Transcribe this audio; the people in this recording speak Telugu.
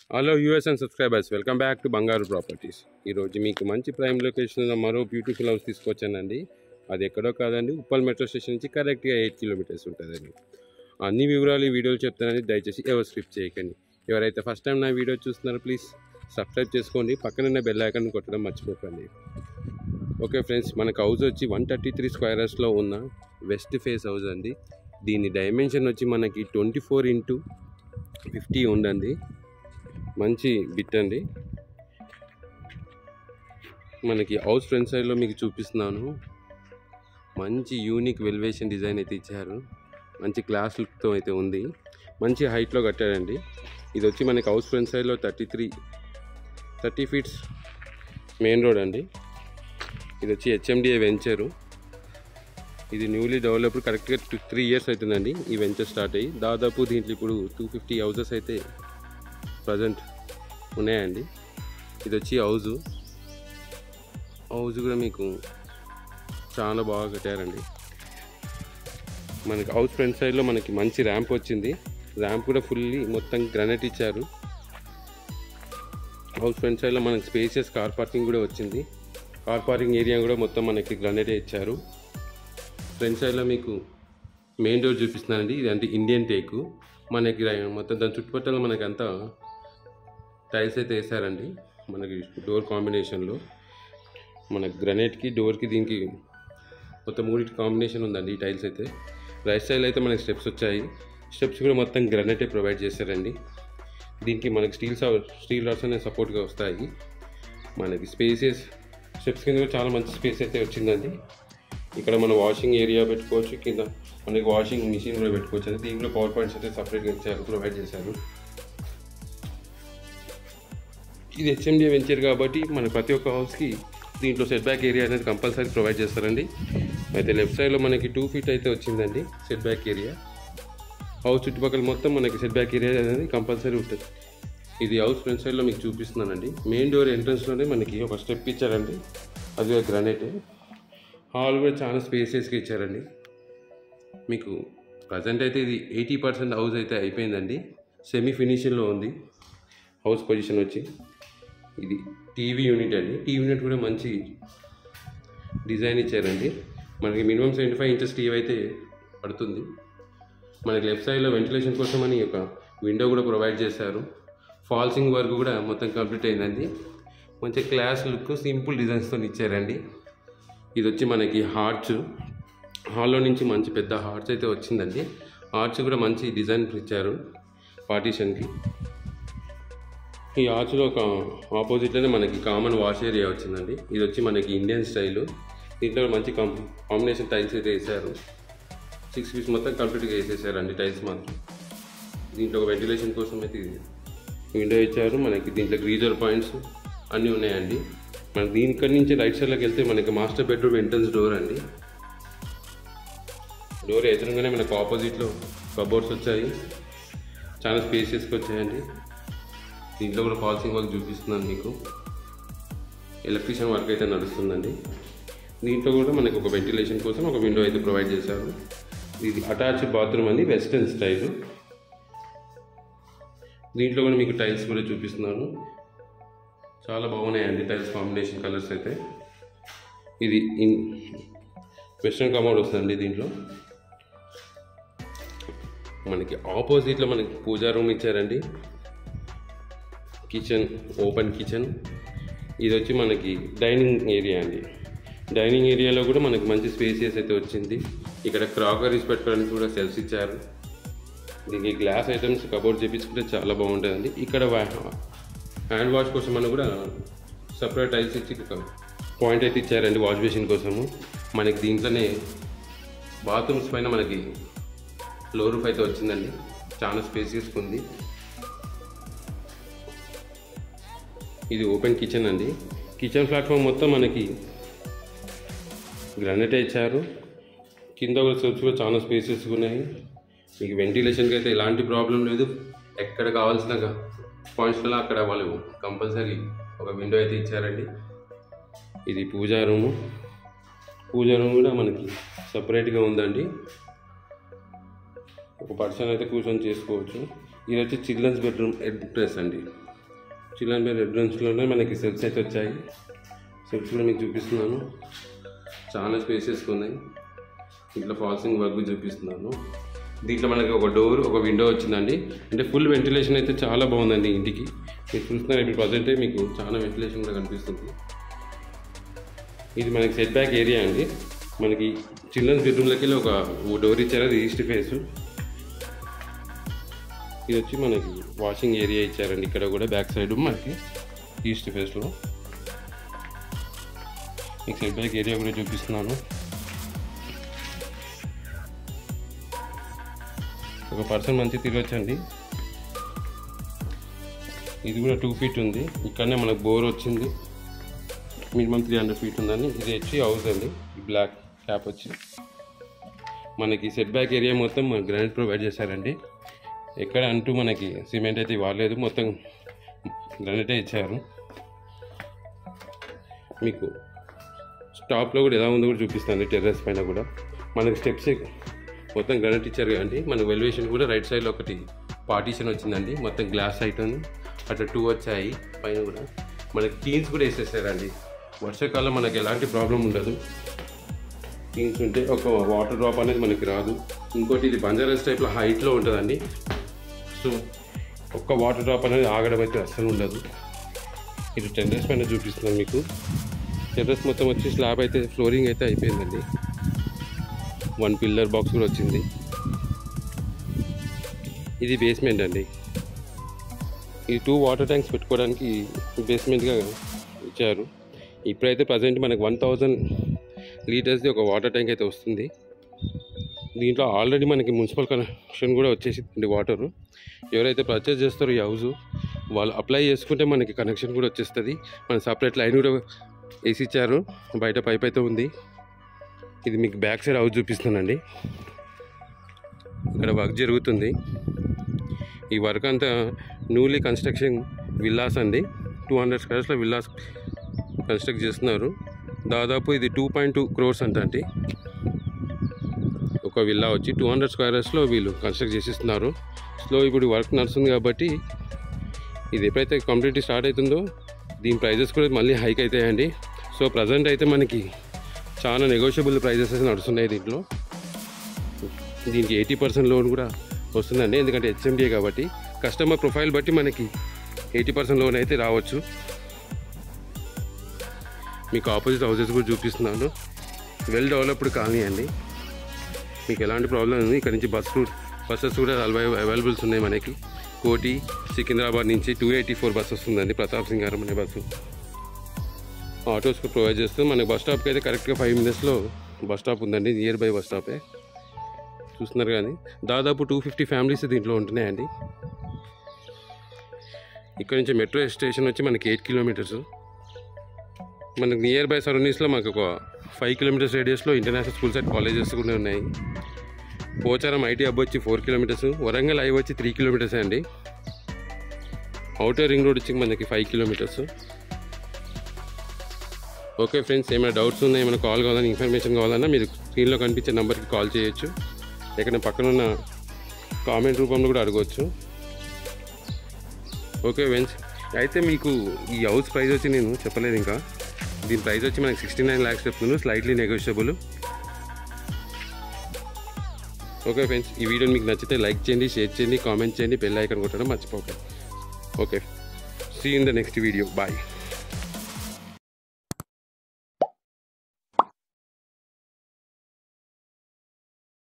hello US and subscribers welcome back to Bangaru properties ఈరోజు మీకు మంచి ప్రైమ్ లొకేషన్లో మరో బ్యూటిఫుల్ హౌస్ తీసుకొచ్చానండి అది ఎక్కడో కాదండి ఉప్పల్ మెట్రో స్టేషన్ నుంచి కరెక్ట్గా ఎయిట్ కిలోమీటర్స్ ఉంటుందండి అన్ని వివరాలు ఈ వీడియోలు చెప్తానని దయచేసి ఎవరు స్క్రిప్ట్ చేయకండి ఎవరైతే ఫస్ట్ టైం నా వీడియో చూస్తున్నారో ప్లీజ్ సబ్స్క్రైబ్ చేసుకోండి పక్కన బెల్ ఐకాన్ కొట్టడం మర్చిపోకండి ఓకే ఫ్రెండ్స్ మనకు హౌస్ వచ్చి వన్ థర్టీ త్రీ స్క్వేరర్స్లో ఉన్న వెస్ట్ ఫేస్ హౌస్ అండి దీని డైమెన్షన్ వచ్చి మనకి ట్వంటీ ఫోర్ ఇంటూ ఫిఫ్టీ ఉందండి మంచి బిట్ అండి మనకి హౌస్ ఫ్రంట్ సైడ్లో మీకు చూపిస్తున్నాను మంచి యూనిక్ వెల్వేషన్ డిజైన్ అయితే ఇచ్చారు మంచి క్లాస్ లుక్తో అయితే ఉంది మంచి హైట్లో కట్టారండి ఇది వచ్చి మనకి హౌస్ ఫ్రంట్ సైడ్లో thirty three thirty feets main road అండి ఇది వచ్చి హెచ్ఎండిఏ వెంచరు ఇది న్యూలీ డెవలప్డ్ కరెక్ట్గా టూ త్రీ ఇయర్స్ అవుతుందండి ఈ వెంచర్ స్టార్ట్ అయ్యి దాదాపు దీంట్లో ఇప్పుడు టూ ఫిఫ్టీ హౌసెస్ అయితే ప్రజెంట్ ఉన్నాయండి ఇది వచ్చి హౌజ్ హౌజ్ కూడా మీకు చాలా బాగా కట్టారండి మనకి హౌస్ ఫ్రంట్ సైడ్లో మనకి మంచి ర్యాంప్ వచ్చింది ర్యాంప్ కూడా ఫుల్లీ మొత్తం గ్రానైట్ ఇచ్చారు హౌస్ ఫ్రంట్ సైడ్లో మనకి స్పేసియస్ కార్ పార్కింగ్ కూడా వచ్చింది కార్ పార్కింగ్ ఏరియా కూడా మొత్తం మనకి గ్రానైటే ఇచ్చారు ఫ్రంట్ సైడ్లో మీకు మెయిన్ డోర్ చూపిస్తున్నానండి ఇది అంటే ఇండియన్ టేకు మనకి ర- మొత్తం దాని చుట్టుపక్కల మనకి అంతా టైల్స్ అయితే వేసారండి మనకి డోర్ కాంబినేషన్లో మన గ్రనైట్కి డోర్కి దీనికి మొత్తం మూడింటి కాంబినేషన్ ఉందండి ఈ టైల్స్ అయితే రైట్ సైడ్ అయితే మనకి స్టెప్స్ వచ్చాయి స్టెప్స్ కూడా మొత్తం గ్రనైటే ప్రొవైడ్ చేశారండి దీనికి మనకి స్టీల్ స్టీల్ రాడ్స్ అనేవి సపోర్ట్గా వస్తాయి మనకి స్పేసెస్ స్టెప్స్ కింద కూడా చాలా మంచి స్పేస్ అయితే వచ్చిందండి ఇక్కడ మన వాషింగ్ ఏరియా పెట్టుకోవచ్చు కింద మనకి వాషింగ్ మిషన్ కూడా పెట్టుకోవచ్చు అండి దీంట్లో పవర్ పాయింట్స్ అయితే సపరేట్గా ఇచ్చారు ప్రొవైడ్ చేశారు ఇది హెచ్ఎండి వెంచర్ కాబట్టి మన ప్రతి ఒక్క హౌస్కి దీంట్లో సెట్ బ్యాక్ ఏరియా అనేది కంపల్సరీ ప్రొవైడ్ చేస్తారండి అయితే లెఫ్ట్ సైడ్లో మనకి టూ ఫీట్ అయితే వచ్చిందండి సెట్ బ్యాక్ ఏరియా హౌస్ చుట్టుపక్కల మొత్తం మనకి సెట్ బ్యాక్ ఏరియా అనేది కంపల్సరీ ఉంటుంది ఇది హౌస్ ఫ్రంట్ సైడ్లో మీకు చూపిస్తున్నానండి మెయిన్ డోర్ ఎంట్రన్స్లోనే మనకి ఒక స్టెప్ ఇచ్చారండి అది గ్రానైట్ హాల్ కూడా చాలా స్పేసెస్గా ఇచ్చారండి మీకు ప్రజెంట్ అయితే ఇది ఎయిటీ పర్సెంట్ హౌస్ అయితే అయిపోయిందండి సెమీ ఫినిషింగ్లో ఉంది హౌస్ పొజిషన్ వచ్చి ఇది టీవీ యూనిట్ అండి టీవీ యూనిట్ కూడా మంచి డిజైన్ ఇచ్చారండి మనకి minimum seventy five inches TV అయితే పడుతుంది మనకి లెఫ్ట్ సైడ్లో వెంటిలేషన్ కోసం అని ఒక విండో కూడా ప్రొవైడ్ చేశారు ఫాల్సింగ్ వర్క్ కూడా మొత్తం కంప్లీట్ అయిందండి మంచి క్లాస్ లుక్ సింపుల్ డిజైన్స్తో ఇచ్చారండి ఇది వచ్చి మనకి హార్ట్స్ హాల్లో నుంచి మంచి పెద్ద హార్ట్స్ అయితే వచ్చిందండి హార్ట్స్ కూడా మంచి డిజైన్ ఇచ్చారు పార్టీషన్కి ఈ ఆర్చ్లో ఒక ఆపోజిట్లోనే మనకి కామన్ వాష్ ఏరియా వచ్చిందండి ఇది వచ్చి మనకి ఇండియన్ స్టైలు దీంట్లో మంచి కాం కాంబినేషన్ టైల్స్ అయితే వేసారు సిక్స్ పీస్ మొత్తం కంప్లీట్గా వేసేసారండి టైల్స్ మాత్రం దీంట్లో ఒక వెంటిలేషన్ కోసం అయితే ఇది విండో ఇచ్చారు మనకి దీంట్లో గ్రీజర్ పాయింట్స్ అన్నీ ఉన్నాయండి మనకి దీని ఇక్కడి నుంచి రైట్ సైడ్లోకి వెళ్తే మనకి మాస్టర్ బెడ్రూమ్ ఎంట్రన్స్ డోర్ అండి డోర్ ఎదురుగానే మనకు ఆపోజిట్లో కబోర్డ్స్ వచ్చాయి చాలా స్పేసెస్కి వచ్చాయండి దీంట్లో కూడా పాలసింగ్ వర్క్ చూపిస్తున్నాను మీకు ఎలక్ట్రీషియన్ వర్క్ అయితే నడుస్తుందండి దీంట్లో కూడా మనకి ఒక వెంటిలేషన్ కోసం ఒక విండో అయితే ప్రొవైడ్ చేశారు ఇది అటాచ్డ్ బాత్రూమ్ అండి వెస్టర్న్ స్టైల్ దీంట్లో కూడా మీకు టైల్స్ కూడా చూపిస్తున్నాను చాలా బాగున్నాయండి టైల్స్ కాంబినేషన్ కలర్స్ అయితే ఇది ఇన్ వెస్ట్రన్ కమోడ్ వస్తుందండి దీంట్లో మనకి ఆపోజిట్లో మనకి పూజా రూమ్ ఇచ్చారండి కిచెన్ ఓపెన్ కిచెన్ ఇది వచ్చి మనకి డైనింగ్ ఏరియా అండి డైనింగ్ ఏరియాలో కూడా మనకి మంచి స్పేసియస్ అయితే వచ్చింది ఇక్కడ క్రాకరీస్ పెట్టుకోవడానికి కూడా సెల్స్ ఇచ్చారు దీనికి గ్లాస్ ఐటమ్స్ కబోర్డ్ చేపించుకుంటే చాలా బాగుంటుందండి ఇక్కడ హ్యాండ్ వాష్ కోసం అని కూడా సపరేట్ టైల్స్ ఇచ్చి పాయింట్ అయితే ఇచ్చారండి వాష్ బేసిన్ కోసము మనకి దీంట్లోనే బాత్రూమ్స్ పైన మనకి లో రూఫ్ అయితే వచ్చిందండి చాలా స్పేసియస్గా ఉంది ఇది ఓపెన్ కిచెన్ అండి కిచెన్ ప్లాట్ఫామ్ మొత్తం మనకి గ్రానైట్ ఇచ్చారు కింద కూడా స్టెప్స్ కూడా చాలా స్పేసెస్ ఉన్నాయి మీకు వెంటిలేషన్కి అయితే ఎలాంటి ప్రాబ్లం లేదు ఎక్కడ కావాల్సిన పాయింట్స్లో అక్కడ వాళ్ళు కంపల్సరీ ఒక విండో అయితే ఇచ్చారండి ఇది పూజా రూము పూజా రూమ్ కూడా మనకి సపరేట్గా ఉందండి ఒక పర్సన్ అయితే కూర్చొని చేసుకోవచ్చు ఇది వచ్చి చిల్డ్రన్స్ బెడ్రూమ్ ఎంట్రెన్స్ అండి చిల్డ్రన్ బై రెఫరెన్స్లోనే మనకి సెల్స్ అయితే వచ్చాయి సెల్స్ కూడా మీకు చూపిస్తున్నాను చాలా స్పేసెస్ ఉన్నాయి ఇట్లా ఫాల్సింగ్ వర్క్ చూపిస్తున్నాను దీంట్లో మనకి ఒక డోర్ ఒక విండో వచ్చిందండి అంటే ఫుల్ వెంటిలేషన్ అయితే చాలా బాగుందండి ఇంటికి మీరు చూస్తున్నారు ఇప్పుడు ప్రజెంటే మీకు చాలా వెంటిలేషన్ కూడా కనిపిస్తుంది ఇది మనకి సెట్ బ్యాక్ ఏరియా అండి మనకి చిల్డ్రన్స్ బెడ్రూమ్లోకి వెళ్ళి ఒక డోర్ ఇచ్చారు అది ఈస్ట్ ఫేస్ ఇది వచ్చి మనకి వాషింగ్ ఏరియా ఇచ్చారండి ఇక్కడ కూడా బ్యాక్ సైడ్ మనకి ఈస్ట్ ఫేస్లో మీకు సెట్ బ్యాక్ ఏరియా కూడా చూపిస్తున్నాను ఒక పర్సన్ మంచి తిరగచ్చండి ఇది కూడా టూ ఫీట్ ఉంది ఇక్కడనే మనకు బోర్ వచ్చింది మినిమం త్రీ హండ్రెడ్ ఫీట్ ఉందని ఇది వచ్చి హౌస్ అండి ఈ బ్లాక్ క్యాప్ వచ్చి మనకి సెట్ బ్యాక్ ఏరియా మొత్తం మన గ్రానైట్ ప్రొవైడ్ చేశారండి ఎక్కడ అంటూ మనకి సిమెంట్ అయితే వాడలేదు మొత్తం గ్రానైటే ఇచ్చారు మీకు స్టాప్లో కూడా ఎలా ఉందో కూడా చూపిస్తాను టెర్రస్ పైన కూడా మనకి స్టెప్స్ మొత్తం గ్రానైట్ ఇచ్చారు కదండి మన వెల్యువేషన్ కూడా రైట్ సైడ్లో ఒకటి పార్టీషన్ వచ్చిందండి మొత్తం గ్లాస్ ఐటమ్ అట్లా టూ వచ్చాయి పైన కూడా మనకి కీన్స్ కూడా వేసేసారండి వర్షాకాలం మనకి ఎలాంటి ప్రాబ్లం ఉండదు కీన్స్ ఉంటే ఒక వాటర్ డ్రాప్ అనేది మనకి రాదు ఇంకోటి ఇది బంజారాస్ టైప్లో హైట్లో ఉంటుందండి సో ఒక్క వాటర్ డ్రాప్ అనేది ఆగడం అయితే అస్సలు ఉండదు ఇది టెర్రస్ పైన చూపిస్తున్నాను మీకు టెర్రస్ మొత్తం వచ్చి స్లాబ్ అయితే ఫ్లోరింగ్ అయితే అయిపోయిందండి వన్ పిల్లర్ బాక్స్ కూడా వచ్చింది ఇది బేస్మెంట్ అండి ఈ టూ వాటర్ ట్యాంక్స్ పెట్టుకోవడానికి బేస్మెంట్గా ఇచ్చారు ఇప్పుడైతే ప్రజెంట్ మనకు వన్ థౌజండ్ లీటర్స్ది ఒక వాటర్ ట్యాంక్ అయితే వస్తుంది దీంట్లో ఆల్రెడీ మనకి మున్సిపల్ కనెక్షన్ కూడా వచ్చేసింది వాటర్ ఎవరైతే పర్చేస్ చేస్తారో ఈ హౌస్ వాళ్ళు అప్లై చేసుకుంటే మనకి కనెక్షన్ కూడా వచ్చేస్తుంది మన సపరేట్ లైన్ కూడా వేసి ఇచ్చారు బయట పైప్ అయితే ఉంది ఇది మీకు బ్యాక్ సైడ్ హౌస్ చూపిస్తానండి ఇక్కడ వర్క్ జరుగుతుంది ఈ వర్క్ అంతా న్యూలీ కన్స్ట్రక్షన్ విల్లాస్ అండి టూ హండ్రెడ్ స్క్వేర్స్లో విల్లాస్ కన్స్ట్రక్ట్ చేస్తున్నారు దాదాపు ఇది టూ పాయింట్ టూ క్రోర్స్ అంట అండి ఒక విల్లా వచ్చి టూ హండ్రెడ్ స్క్వేర్స్లో వీళ్ళు కన్స్ట్రక్ట్ చేసిస్తున్నారు స్లో ఇప్పుడు వర్క్ నడుస్తుంది కాబట్టి ఇది ఎప్పుడైతే కంప్లీట్ స్టార్ట్ అవుతుందో దీని ప్రైజెస్ కూడా మళ్ళీ హైక్ అవుతాయండి సో ప్రజెంట్ అయితే మనకి చాలా నెగోషియబుల్ ప్రైజెస్ నడుస్తున్నాయి దీంట్లో దీనికి ఎయిటీ పర్సెంట్ లోన్ కూడా వస్తుందండి ఎందుకంటే హెచ్ఎండిఏ కాబట్టి కస్టమర్ ప్రొఫైల్ బట్టి మనకి ఎయిటీ పర్సెంట్ లోన్ అయితే రావచ్చు మీకు ఆపోజిట్ హౌసెస్ కూడా చూపిస్తున్నాను వెల్ డెవలప్డ్ కాలనీ అండి మీకు ఎలాంటి ప్రాబ్లం ఉంది ఇక్కడ నుంచి బస్ రూట్ బస్సెస్ కూడా అవై అవైలబుల్స్ ఉన్నాయి మనకి కోటి సికింద్రాబాద్ నుంచి టూ ఎయిటీ ఫోర్ బస్ వస్తుందండి ప్రతాప్ సింగ్ గారు అనే బస్సు ఆటోస్ కూడా ప్రొవైడ్ చేస్తూ మనకి బస్ స్టాప్కి అయితే కరెక్ట్గా ఫైవ్ మినిట్స్లో బస్ స్టాప్ ఉందండి నియర్ బై బస్ స్టాపే చూస్తున్నారు కానీ దాదాపు టూ ఫిఫ్టీ ఫ్యామిలీస్ దీంట్లో ఉంటున్నాయండి ఇక్కడ నుంచి మెట్రో స్టేషన్ వచ్చి మనకి ఎయిట్ కిలోమీటర్స్ మనకి నియర్ బై సరౌండింగ్స్లో మాకు ఒక ఫైవ్ కిలోమీటర్స్ రేడియస్లో ఇంటర్నేషనల్ స్కూల్స్ అండ్ కాలేజెస్ కూడా ఉన్నాయి పోచారం ఐటీ హబ్ వచ్చి ఫోర్ కిలోమీటర్స్ వరంగల్ ఐ వచ్చి త్రీ త్కిలోమీటర్స్ అండి అవుటర్ రింగ్ రోడ్ వచ్చి మనకి ఫైవ్ కిలోమీటర్స్ ఓకే ఫ్రెండ్స్ ఏమైనా డౌట్స్ ఉన్నాయి ఏమైనా కాల్ కావాలన్నా ఇన్ఫర్మేషన్ కావాలన్నా మీరు స్క్రీన్లో కనిపించే నెంబర్కి కాల్ చేయొచ్చు ఎక్కడ పక్కన ఉన్న కామెంట్ రూపంలో కూడా అడగవచ్చు ఓకే ఫ్రెండ్స్ అయితే మీకు ఈ హౌస్ ప్రైస్ వచ్చి నేను చెప్పలేదు ఇంకా దీని ప్రైస్ వచ్చి మనకి సిక్స్టీ నైన్ ల్యాక్స్ చెప్తున్నాను స్లైట్లీ నెగోషియబుల్ ఓకే ఫ్రెండ్స్ ఈ వీడియో మీకు నచ్చితే లైక్ చేయండి షేర్ చేయండి కామెంట్ చేయండి బెల్ ఐకాన్ కొట్టడం మర్చిపోకండి okay see in the next video bye